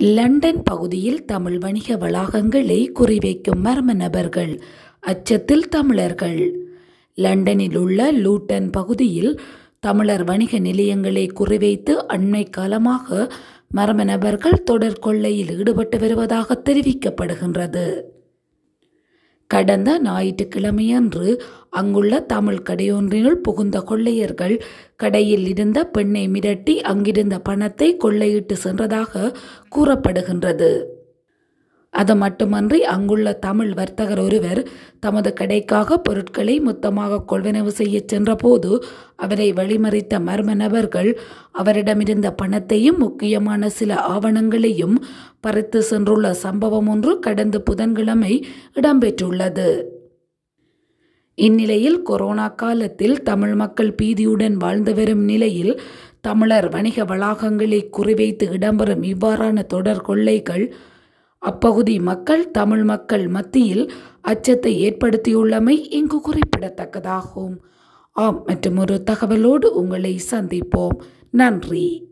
London பகுதியில் தமிழ் வணிக வளாகங்களை குறிவைக்கும் மர்ம நபர்கள் அச்சத்தில் தமிழர்கள் லண்டனில் உள்ள லூட்டன் பகுதியில் தமிழர் வணிக நிலையங்களை குறிவைத்து அண்மை காலமாக மர்ம நபர்கள் தொடர் கொள்ளையில் ஈடுபட்டு வருவதாக தெரிவிக்கப்படுகின்றது கடந்த ஞாயிற்றுக்கிழமையன்று அங்குள்ள தமிழ் கடையொன்றினுள் புகுந்த கொள்ளையர்கள் கடையில் இருந்த பெண்ணை மிரட்டி அங்கிருந்த பணத்தை கொள்ளையிட்டு சென்றதாக கூறப்படுகின்றது அது மட்டுமன்றி அங்குள்ள தமிழ் வர்த்தகர் ஒருவர் தமது கடைக்காக பொருட்களை மொத்தமாக கொள்வனவு செய்ய சென்றபோது அவரை வழிமறித்த மர்ம நபர்கள் அவரிடமிருந்த பணத்தையும் முக்கியமான சில ஆவணங்களையும் பறித்து சென்றுள்ள சம்பவம் ஒன்று கடந்த புதன்கிழமை இடம்பெற்றுள்ளது இந்நிலையில் கொரோனா காலத்தில் தமிழ் மக்கள் பீதியுடன் வாழ்ந்து வரும் நிலையில் தமிழர் வணிக வளாகங்களை குறிவைத்து இடம்பெறும் இவ்வாறான தொடர் கொள்ளைகள் அப்பகுதி மக்கள் தமிழ் மக்கள் மத்தியில் அச்சத்தை ஏற்படுத்தியுள்ளமை இங்கு குறிப்பிடத்தக்கதாகும் ஆம் மற்றும் ஒரு தகவலோடு உங்களை சந்திப்போம் நன்றி